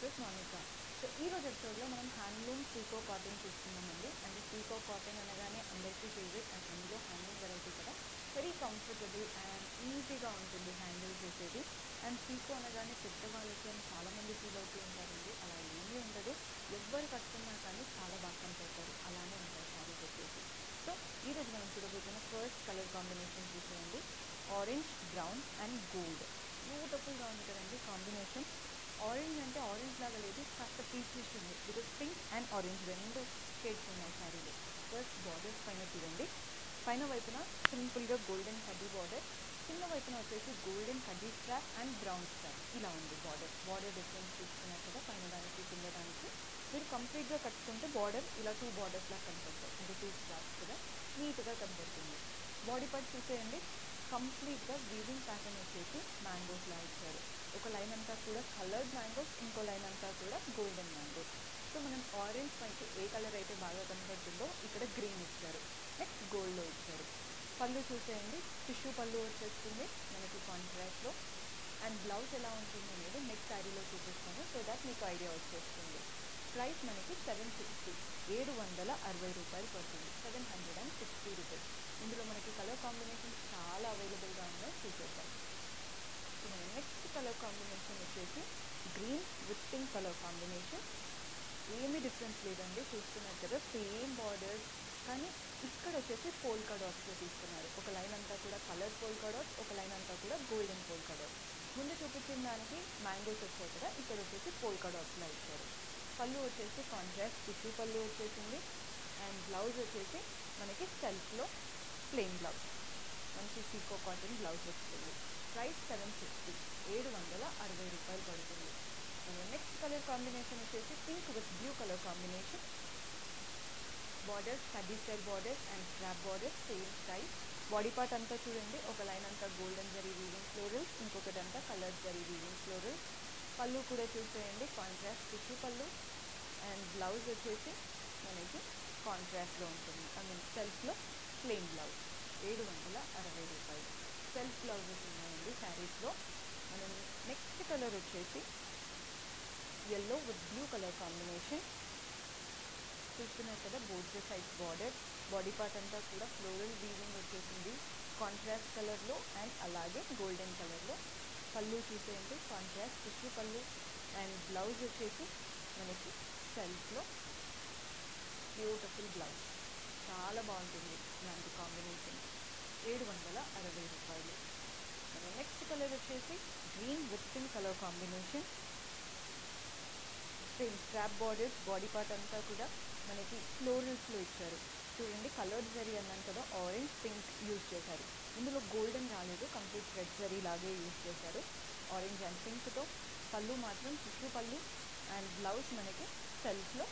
this is Monika so ఈ రోజు ఎపిసోడ్లో మనం హ్యాండ్లూమ్ పీకో కాటన్ చూస్తున్నామండి అంటే పీకో కాటన్ అనగానే అందరికీ ఫేవరెట్ అండ్ అందులో హ్యాండ్లూమ్ వెరైటీ కదా వెరీ కంఫర్టబుల్ అండ్ ఈజీగా ఉంటుంది హ్యాండిల్ చేసేది అండ్ పీకో అనగానే పెద్దవాళ్ళకి అని చాలామంది ఫీల్ అవుతూ ఉంటారండి అలా ఏమీ ఉండదు ఎవ్వరు కట్టుకున్నా కానీ చాలా బాగా కనపడతారు అలానే ఉంటాయి శారీస్ వచ్చేసి సో ఈరోజు మనం చూడబోతున్న ఫస్ట్ కలర్ కాంబినేషన్ చూసేయండి ఆరెంజ్ బ్రౌన్ అండ్ గోల్డ్ బ్యూటిఫుల్గా ఉంది కదండి కాంబినేషన్ ఆరెంజ్ అంటే ఆరెంజ్ లాగా లేదు కాస్త పీచిష్ ఉంది బికాస్ పింక్ అండ్ ఆరెంజ్ రెండు షేడ్స్ ఉన్నాయి శారీలో ఫస్ట్ బార్డర్స్ పైన చూడండి పైన వైపున సింపుల్గా గోల్డెన్ కడ్డీ బార్డర్ కింద వైపున వచ్చేసి గోల్డెన్ కడ్డీ స్ట్రాప్ అండ్ బ్రౌన్ స్ట్రాప్ ఇలా ఉంది బార్డర్ బార్డర్ డిఫరెన్స్ చూసుకున్నారు కదా పైన దానికి కింద దానికి మీరు కంప్లీట్గా కట్టుకుంటే బార్డర్ ఇలా టూ బార్డర్స్ లాగా కనపడతాయి అంటే టూ స్ట్రాప్స్ కూడా నీట్గా కనపడుతుంది బాడీ పార్ట్ చూసేయండి కంప్లీట్గా వీవింగ్ ప్యాటర్న్ వచ్చేసి మ్యాంగోస్ లా ఇచ్చారు ఒక లైన్ అంతా కూడా కలర్డ్ మ్యాంగోస్ ఇంకో లైన్ అంతా కూడా గోల్డెన్ మ్యాంగోస్ సో మనం ఆరెంజ్ పైకి ఏ కలర్ అయితే బాగా కనపడుతుందో ఇక్కడ గ్రీన్ ఇచ్చారు నెక్స్ట్ గోల్డ్లో ఇచ్చారు పళ్ళు చూసేయండి టిష్యూ పళ్ళు వచ్చేస్తుంది మనకి కాంట్రాస్ట్లో అండ్ బ్లౌజ్ ఎలా ఉంటుంది అనేది నెక్స్ట్ శారీలో చూపిస్తాను సో దట్ మీకు ఐడియా వచ్చేస్తుంది ప్రైస్ మనకి సెవెన్ సిక్స్టీ ఏడు వందల అరవై రూపాయలు పడుతుంది seven hundred and sixty rupees ఇందులో మనకి కలర్ కాంబినేషన్స్ చాలా అవైలబుల్గా ఉన్నాయి చూసేద్దాం సో మన నెక్స్ట్ కలర్ కాంబినేషన్ వచ్చేసి green with pink colour combination ఏమీ డిఫరెన్స్ లేదండి చూస్తున్నారు కదా సేమ్ బార్డర్స్ కానీ ఇక్కడ వచ్చేసి పోల్కా డాట్స్లో తీసుకున్నారు ఒక లైన్ అంతా కూడా కలర్ పోల్కా డాట్స్ ఒక లైన్ అంతా కూడా గోల్డెన్ పోల్కా డాట్స్ ముందు చూపించిన దానికి మ్యాంగోస్ వచ్చాయి కదా ఇక్కడ వచ్చేసి పోల్కా డాట్స్లో ఇచ్చారు పళ్ళు వచ్చేసి కాంట్రాస్ట్ టిష్యూ పళ్ళు వచ్చేసింది అండ్ బ్లౌజ్ వచ్చేసి మనకి సెల్ఫ్లో ప్లెయిన్ బ్లౌజ్ మంచి పీకో కాటన్ బ్లౌజ్ వస్తుంది ప్రైస్ సెవెన్ సిక్స్టీ ఏడు వందల అరవై రూపాయలు పడుతుంది నెక్స్ట్ కలర్ కాంబినేషన్ వచ్చేసి pink with blue colour combination borders కడ్డీ style borders and strap borders same style body part అంతా చూడండి ఒక లైన్ అంతా గోల్డెన్ జరీ వీవింగ్ ఫ్లోరల్స్ ఇంకొకటి అంతా కలర్ జరీ వీవింగ్ ఫ్లోరల్స్ పళ్ళు కూడా చూసేయండి కాంట్రాస్ట్ టిష్యూ పళ్ళు అండ్ బ్లౌజ్ వచ్చేసి మనకి కాంట్రాస్ట్లో ఉంటుంది ఐ మీన్ సెల్ఫ్లో ప్లెయిన్ బ్లౌజ్ ఏడు వందల అరవై రూపాయలు సెల్ఫ్ బ్లౌజెస్ ఉన్నాయండి శారీస్లో మనం నెక్స్ట్ కలర్ వచ్చేసి yellow with blue colour combination చూస్తున్నారు కదా broad size border body part అంతా కూడా ఫ్లోరల్ వీవింగ్ వచ్చేసింది కాంట్రాస్ట్ కలర్లో అండ్ అలాగే గోల్డెన్ కలర్లో పళ్ళు చూసేయండి కాంట్రాస్ట్ టిష్యూ పళ్ళు అండ్ బ్లౌజ్ వచ్చేసి మనకి సెల్ఫ్లో బ్యూటిఫుల్ బ్లౌజ్ చాలా బాగుంటుంది ఇలాంటి కాంబినేషన్ ఏడు వందల అరవై రూపాయలు మన నెక్స్ట్ కలర్ వచ్చేసి green with pink colour combination same strap borders body part అంతా కూడా మనకి ఫ్లోరల్స్లో ఇచ్చారు చూడండి కలర్డ్ జరీ అన్నాను కదా ఆరెంజ్ పింక్ యూజ్ చేశారు ఇందులో గోల్డెన్ రాలేదు కంప్లీట్ రెడ్ జరీ లాగే యూజ్ చేశారు ఆరెంజ్ అండ్ పింక్తో పళ్ళు మాత్రం టిష్యూ పళ్ళు అండ్ బ్లౌజ్ మనకి సెల్ఫ్లో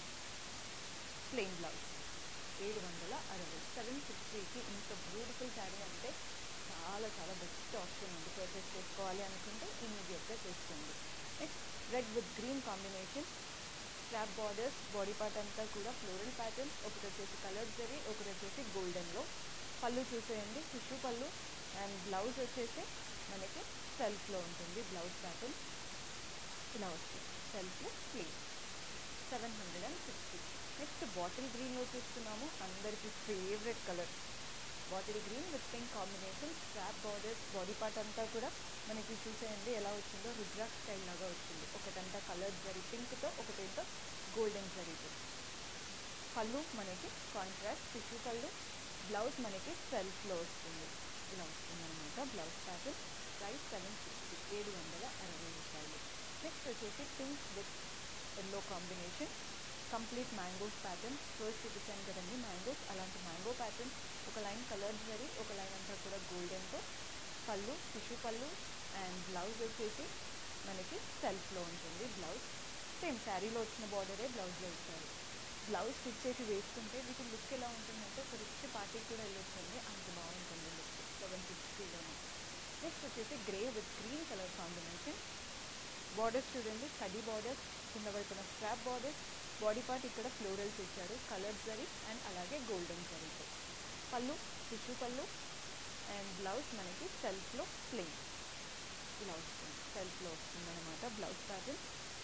ప్లెయిన్ బ్లౌజ్ ఏడు వందల అరవై సెవెన్ సిక్స్టీకి ఇంత బ్యూటిఫుల్ శారీ అంటే చాలా చాలా బెస్ట్ ఆప్షన్ ఉంది పర్చేస్ చేసుకోవాలి అనుకుంటే ఇమీడియట్గా చేసుకోండి next red with green combination strap borders body part అంతా కూడా ఫ్లోరల్ ప్యాటర్న్ ఒకటి వచ్చేసి కలర్ జరీ ఒకటి వచ్చేసి గోల్డెన్లో పళ్ళు చూసేయండి టిష్యూ పళ్ళు అండ్ బ్లౌజ్ వచ్చేసి మనకి సెల్ఫ్లో ఉంటుంది బ్లౌజ్ ప్యాటర్న్ ఇలా వస్తుంది సెల్ఫ్లో plain seven hundred and sixty next bottle గ్రీన్లో చూస్తున్నాము అందరికీ favourite colour bottle green with pink combination strap borders body part అంతా కూడా మనకి చూసేయండి ఎలా వచ్చిందో రుద్రాక్ స్టైల్ లాగా వచ్చింది ఒకటంతా కలర్ జరీ పింక్తో ఒకటేంటో గోల్డెన్ జరీతో పళ్ళు మనకి కాంట్రాస్ట్ టిష్యూ పళ్ళు బ్లౌజ్ మనకి సెల్ఫ్లో వస్తుంది ఇలా వస్తుంది అనమాట blouse pattern price seven sixty ఏడు వందల అరవై రూపాయలు నెక్స్ట్ వచ్చేసి pink with yellow combination complete mangoes pattern first చూపించాను కదండి మ్యాంగోస్ అలాంటి మ్యాంగో ప్యాటర్న్ ఒక లైన్ కలర్ జరీ ఒక లైన్ అంతా కూడా గోల్డెన్తో పళ్ళు టిష్యూ పళ్ళు అండ్ బ్లౌజ్ వచ్చేసి మనకి సెల్ఫ్లో ఉంటుంది బ్లౌజ్ సేమ్ శారీలో వచ్చిన బార్డరే బ్లౌజ్లో ఇచ్చారు బ్లౌజ్ స్టిచ్ చేసి వేసుకుంటే వీటి లుక్ ఎలా ఉంటుందంటే ఒక రిచ్ పార్టీకి కూడా వెళ్ళొచ్చండి అంత బాగుంటుంది లుక్ సెవెన్ సిక్స్టీలోనే నెక్స్ట్ వచ్చేసి grey with green colour combination borders చూడండి కడి బార్డర్స్ కింద వైపున స్ట్రాప్ బార్డర్స్ బాడీ పార్ట్ ఇక్కడ ఫ్లోరల్స్ ఇచ్చారు కలర్ జరీ అండ్ అలాగే గోల్డెన్ జరీతో పళ్ళు టిష్యూ పళ్ళు అండ్ బ్లౌజ్ మనకి సెల్ఫ్లో ప్లెయిన్ ఇలా వస్తుంది సెల్ఫ్లో వస్తుంది అనమాట బ్లౌజ్ ప్యాటర్న్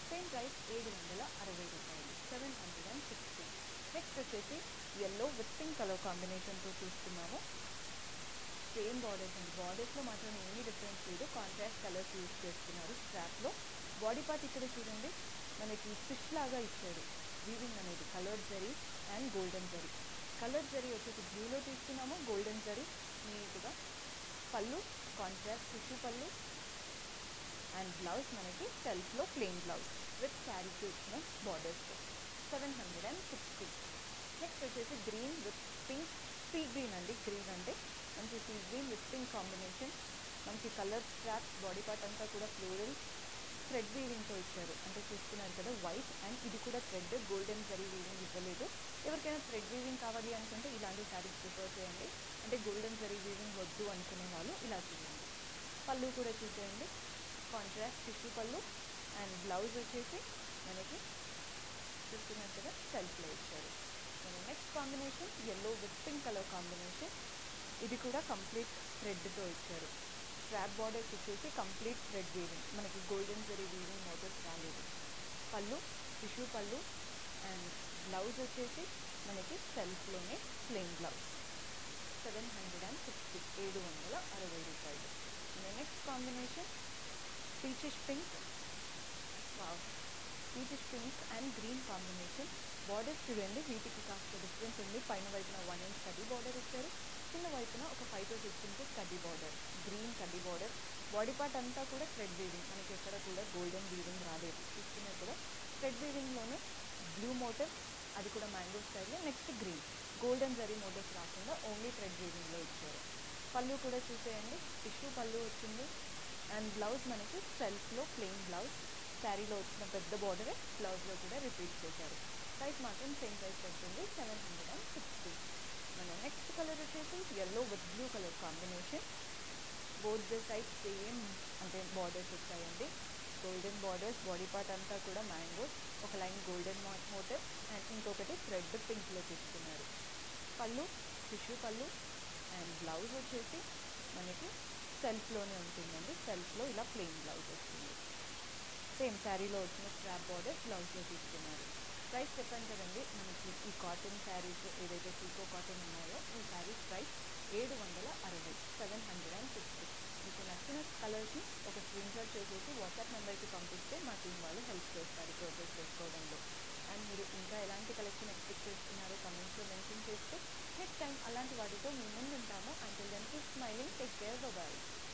సేమ్ ప్రైస్ ఏడు వందల అరవై రూపాయలు seven hundred and sixty next వచ్చేసి ఎల్లో విత్ పింక్ కలర్ కాంబినేషన్తో చూస్తున్నాము సేమ్ బార్డర్స్ అండి బార్డర్స్లో మాత్రం ఏమీ డిఫరెన్స్ లేదు కాంట్రాస్ట్ కలర్స్ యూజ్ చేస్తున్నారు స్ట్రాప్లో బాడీ పార్ట్ ఇక్కడ చూడండి మనకి ఫిష్ లాగా ఇచ్చాడు వీవింగ్ అనేది colour zari and golden zari colour zari వచ్చేసి బ్లూలో తీసుకున్నాము గోల్డెన్ జరీ నీట్గా పళ్ళు కాంట్రాస్ట్ టిష్యూ పళ్ళు అండ్ బ్లౌజ్ మనకి సెల్ఫ్లో ప్లెయిన్ బ్లౌజ్ విత్ శారీకి వచ్చిన బార్డర్స్తో seven hundred and sixty next వచ్చేసి green with pink sea green అండి గ్రీన్ అంటే మంచి sea green with pink combination మంచి కలర్ స్ట్రాప్ బాడీ పార్ట్ అంతా కూడా ఫ్లోరల్ థ్రెడ్ వీవింగ్తో ఇచ్చారు అంటే చూస్తున్నారు కదా వైట్ అండ్ ఇది కూడా థ్రెడ్ గోల్డెన్ జరీ వీవింగ్ ఇవ్వలేదు ఎవరికైనా థ్రెడ్ వీవింగ్ కావాలి అనుకుంటే ఇలాంటి శారీస్ ప్రిఫర్ చేయండి అంటే గోల్డెన్ జరీ వీవింగ్ వద్దు అనుకునే వాళ్ళు ఇలా చేయండి పళ్ళు కూడా చూసేయండి కాంట్రాస్ట్ టిష్యూ పళ్ళు అండ్ బ్లౌజ్ వచ్చేసి మనకి చూస్తున్నారు కదా సెల్ఫ్లో ఇచ్చారు మన next combination yellow with pink colour combination ఇది కూడా కంప్లీట్ థ్రెడ్తో ఇచ్చారు స్ట్రాప్ బార్డర్స్ వచ్చేసి కంప్లీట్ థ్రెడ్ వీవింగ్ మనకి గోల్డెన్ జరీ వీవింగ్ మోటర్స్ రాలేదు పళ్ళు టిష్యూ పళ్ళు అండ్ బ్లౌజ్ వచ్చేసి మనకి సెల్ఫ్లోనే plain blouse seven hundred and sixty ఏడు వందల అరవై రూపాయలు next combination peachish pink wow peachish pink and green combination borders చూడండి వీటికి కాస్త డిఫరెన్స్ ఉంది పైన వైపున వన్ ఇంచ్ కడ్డీ బార్డర్ ఇచ్చారు కింద వైపున ఒక ఫైవ్ టు సిక్స్ ఇంచెస్ కడ్డీ బార్డర్ గ్రీన్ కడ్డీ బార్డర్ బాడీ పార్ట్ అంతా కూడా థ్రెడ్ వీవింగ్ మనకి ఎక్కడ కూడా గోల్డెన్ వీవింగ్ రాలేదు చూస్తున్నారు కూడా థ్రెడ్ వీవింగ్లోనే బ్లూ మోటర్ అది కూడా మ్యాంగో స్టైల్లో next green golden zari motors రాకుండా ఓన్లీ థ్రెడ్ వీవింగ్లో ఇచ్చారు పళ్ళు కూడా చూసేయండి టిష్యూ పళ్ళు వచ్చింది అండ్ బ్లౌజ్ మనకి సెల్ఫ్లో ప్లెయిన్ బ్లౌజ్ శారీలో వచ్చిన పెద్ద బార్డరే బ్లౌజ్లో కూడా రిపీట్ చేశారు ప్రైస్ మాత్రం సేమ్ ప్రైస్ పడుతుంది సెవెన్ హండ్రెడ్ అండ్ సిక్స్టీ మన నెక్స్ట్ కలర్ వచ్చేసి yellow with blue colour combination both the side same అంటే బార్డర్స్ వచ్చాయండి గోల్డెన్ బార్డర్స్ బాడీ పార్ట్ అంతా కూడా మ్యాంగోస్ ఒక లైన్ గోల్డెన్ మోటర్ అండ్ ఇంకొకటి థ్రెడ్ పింక్లో తీసుకున్నారు పళ్ళు టిష్యూ పళ్ళు అండ్ బ్లౌజ్ వచ్చేసి మనకి సెల్ఫ్లోనే ఉంటుందండి సెల్ఫ్లో ఇలా ప్లెయిన్ బ్లౌజ్ వస్తుంది సేమ్ శారీలో వచ్చిన స్ట్రాప్ బార్డర్ బ్లౌజ్లో తీసుకున్నారు ప్రైస్ చెప్పాను కదండి మనకి ఈ కాటన్ శారీస్ ఏదైతే సీకో కాటన్ ఉన్నాయో ఈ శారీస్ ప్రైస్ ఏడు వందల అరవై సెవెన్ హండ్రెడ్ అండ్ సిక్స్టీ మీకు నచ్చిన కలర్స్ని ఒక స్క్రీన్ షాట్ చేసేసి వాట్సాప్ నెంబర్కి పంపిస్తే మా టీం వాళ్ళు హెల్ప్ చేస్తారు ప్రోసెస్ చేసుకోవడంలో అండ్ మీరు ఇంకా ఎలాంటి కలెక్షన్ ఎక్స్పెక్ట్ చేస్తున్నారో కమెంట్స్లో మెన్షన్ చేస్తే నెక్స్ట్ టైం అలాంటి వాటితో మీ ముందు ఉంటాము until then keep smiling take care bye